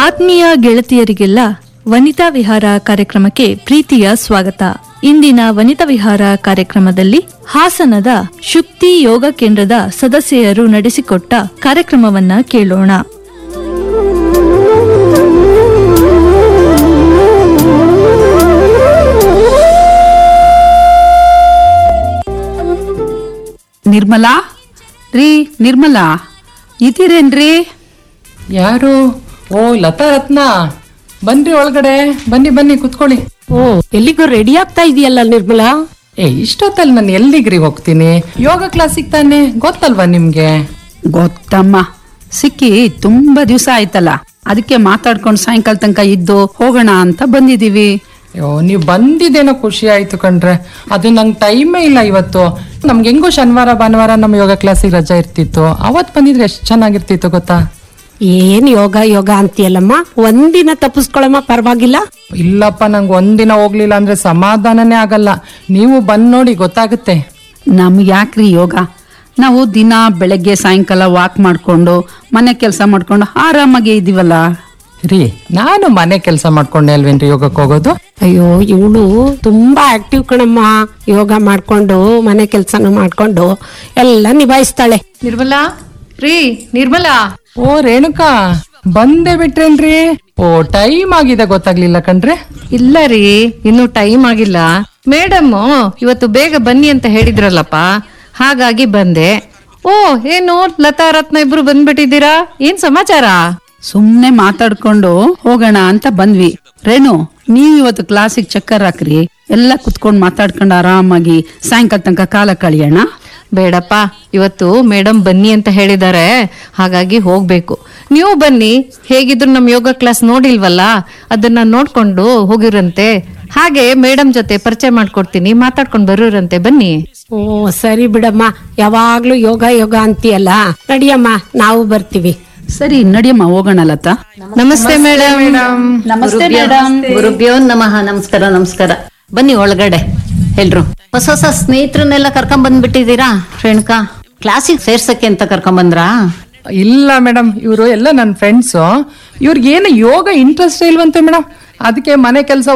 ಆತ್ಮೀಯ ಗೆಳತಿಯರಿಗೆಲ್ಲ ವನಿತಾ ವಿಹಾರ ಕಾರ್ಯಕ್ರಮಕ್ಕೆ ಪ್ರೀತಿಯ ಸ್ವಾಗತ ಇಂದಿನ ವನಿತಾ ವಿಹಾರ ಕಾರ್ಯಕ್ರಮದಲ್ಲಿ ಹಾಸನದ ಶುಕ್ತಿ ಯೋಗ ಕೇಂದ್ರದ ಸದಸ್ಯರು ನಡೆಸಿಕೊಟ್ಟ ಕಾರ್ಯಕ್ರಮವನ್ನ ಕೇಳೋಣ ನಿರ್ಮಲಾ ರೀ ನಿರ್ಮಲಾ ಇದ್ದೀರೇನ್ರಿ ಯಾರು ಓ ಲತಾ ರತ್ನ ಬನ್ರಿ ಒಳಗಡೆ ಬನ್ನಿ ಬನ್ನಿ ಕುತ್ಕೊಳ್ಳಿ ಓ ಎಲ್ಲಿಗೋ ರೆಡಿ ಆಗ್ತಾ ಇದೆಯಲ್ಲ ನಿರ್ಮಲಾ ಏ ಇಷ್ಟೊತ್ತಲ್ಲಿ ನಾನು ಎಲ್ಲಿಗ್ರಿ ಹೋಗ್ತೀನಿ ಯೋಗ ಕ್ಲಾಸಿಗೆ ತಾನೆ ಗೊತ್ತಲ್ವಾ ನಿಮ್ಗೆ ಗೊತ್ತಮ್ಮ ಸಿಕ್ಕಿ ತುಂಬಾ ದಿವಸ ಆಯ್ತಲ್ಲ ಅದಕ್ಕೆ ಮಾತಾಡ್ಕೊಂಡು ಸಾಯಂಕಾಲ ತನಕ ಇದ್ದು ಹೋಗೋಣ ಅಂತ ಬಂದಿದೀವಿ ಅಯ್ಯೋ ನೀವು ಬಂದಿದ್ದೇನೋ ಖುಷಿ ಆಯ್ತು ಕಣ್ರೆ ಅದು ನಂಗೆ ಟೈಮೇ ಇಲ್ಲ ಇವತ್ತು ನಮ್ಗೆ ಹೆಂಗೋ ಶನಿವಾರ ಭಾನುವಾರ ನಮ್ಮ ಯೋಗ ಕ್ಲಾಸಿಗೆ ರಜಾ ಇರ್ತಿತ್ತು ಅವತ್ ಬಂದಿದ್ರೆ ಎಷ್ಟು ಚೆನ್ನಾಗಿರ್ತಿತ್ತು ಗೊತ್ತಾ ಏನ್ ಯೋಗ ಯೋಗ ಅಂತೀಯಲ್ಲಮ್ಮ ಒಂದಿನ ತಪ್ಪಿಸ್ಕೊಳಮ್ಮ ಪರವಾಗಿಲ್ಲ ಇಲ್ಲಪ್ಪ ನಂಗೆ ಒಂದಿನ ಹೋಗ್ಲಿಲ್ಲ ಅಂದ್ರೆ ಸಮಾಧಾನನೇ ಆಗಲ್ಲ ನೀವು ಬಂದ್ ನೋಡಿ ಗೊತ್ತಾಗುತ್ತೆ ನಮ್ಗೆ ಯಾಕ್ರಿ ಯೋಗ ನಾವು ದಿನ ಬೆಳಗ್ಗೆ ಸಾಯಂಕಾಲ ವಾಕ್ ಮಾಡ್ಕೊಂಡು ಮನೆ ಕೆಲಸ ಮಾಡ್ಕೊಂಡು ಆರಾಮಾಗಿ ಇದೀವಲ್ಲ ರೀ ನಾನು ಮನೆ ಕೆಲಸ ಮಾಡ್ಕೊಂಡೆ ಅಲ್ವೇನ್ರಿ ಯೋಗಕ್ಕೆ ಹೋಗೋದು ಅಯ್ಯೋ ಇವಳು ತುಂಬಾ ಆಕ್ಟಿವ್ ಕಣಮ್ಮ ಯೋಗ ಮಾಡ್ಕೊಂಡು ಮನೆ ಕೆಲ್ಸನೂ ಮಾಡ್ಕೊಂಡು ಎಲ್ಲ ನಿಭಾಯಿಸ್ತಾಳೆ ನಿರ್ಮಲಾ ರೀ ನಿರ್ಮಲಾ ಓ ರೇಣುಕಾ ಬಂದೇ ಬಿಟ್ರೇನ್ರಿ ಓ ಟೈಮ್ ಆಗಿದೆ ಗೊತ್ತಾಗ್ಲಿಲ್ಲ ಕಣ್ರೆ ಇಲ್ಲ ರೀ ಇನ್ನು ಟೈಮ್ ಆಗಿಲ್ಲ ಮೇಡಮ್ ಇವತ್ತು ಬೇಗ ಬನ್ನಿ ಅಂತ ಹೇಳಿದ್ರಲ್ಲಪ್ಪ ಹಾಗಾಗಿ ಬಂದೆ ಓ ಏನು ಲತಾ ರತ್ನ ಇಬ್ರು ಬಂದ್ಬಿಟ್ಟಿದ್ದೀರಾ ಏನ್ ಸಮಾಚಾರ ಸುಮ್ನೆ ಮಾತಾಡ್ಕೊಂಡು ಹೋಗೋಣ ಅಂತ ಬಂದ್ವಿ ರೇಣು ನೀವ್ ಇವತ್ತು ಕ್ಲಾಸಿಗೆ ಚಕ್ಕರ್ ಹಾಕ್ರಿ ಎಲ್ಲ ಕುತ್ಕೊಂಡು ಮಾತಾಡ್ಕೊಂಡು ಆರಾಮಾಗಿ ಸಾಯಂಕಾಲ ತನಕ ಕಾಲ ಕಳಿಯೋಣ ಬೇಡಪ್ಪ ಇವತ್ತು ಮೇಡಮ್ ಬನ್ನಿ ಅಂತ ಹೇಳಿದ್ದಾರೆ ಹಾಗಾಗಿ ಹೋಗ್ಬೇಕು ನೀವು ಬನ್ನಿ ಹೇಗಿದ್ರು ನಮ್ ಯೋಗ ಕ್ಲಾಸ್ ನೋಡಿಲ್ವಲ್ಲ ಅದನ್ನ ನೋಡ್ಕೊಂಡು ಹೋಗಿರಂತೆ ಹಾಗೆ ಮೇಡಮ್ ಜೊತೆ ಪರಿಚಯ ಮಾಡ್ಕೊಡ್ತೀನಿ ಮಾತಾಡ್ಕೊಂಡು ಬರೋರಂತೆ ಬನ್ನಿ ಓ ಸರಿ ಬಿಡಮ್ಮ ಯಾವಾಗ್ಲೂ ಯೋಗ ಯೋಗ ಅಂತೀಯಲ್ಲ ನಡಿಯಮ್ಮ ನಾವು ಬರ್ತೀವಿ ಸರಿ ನಡಿಯಮ್ಮ ಹೋಗೋಣ ಲತಾ ನಮಸ್ತೆ ಮೇಡಮ್ ನಮಸ್ತೆ ಮೇಡಮ್ ಗುರುಭ್ಯೋ ನಮಃ ನಮಸ್ಕಾರ ನಮಸ್ಕಾರ ಬನ್ನಿ ಒಳಗಡೆ ಎಲ್ರು ಹೊಸ ಹೊಸ ಸ್ನೇಹಿತರನ್ನೆಲ್ಲ ಕರ್ಕೊಂಡ್ ಬಂದ್ಬಿಟ್ಟಿದ್ದೀರಾ ರೇಣುಕಾ ಕ್ಲಾಸಿಗೆ ಸೇರ್ಸಕ್ಕೆ ಅಂತ ಕರ್ಕೊಂಡ್ ಬಂದ್ರಾ ಇಲ್ಲ ಮೇಡಮ್ ಇವರು ಎಲ್ಲ ನನ್ನ ಫ್ರೆಂಡ್ಸು ಇವ್ರಿಗೆ ಏನು ಯೋಗ ಇಂಟ್ರೆಸ್ಟ್ ಇಲ್ವಂತೆ ಮೇಡಮ್ ಅದಕ್ಕೆ ಮನೆ ಕೆಲಸ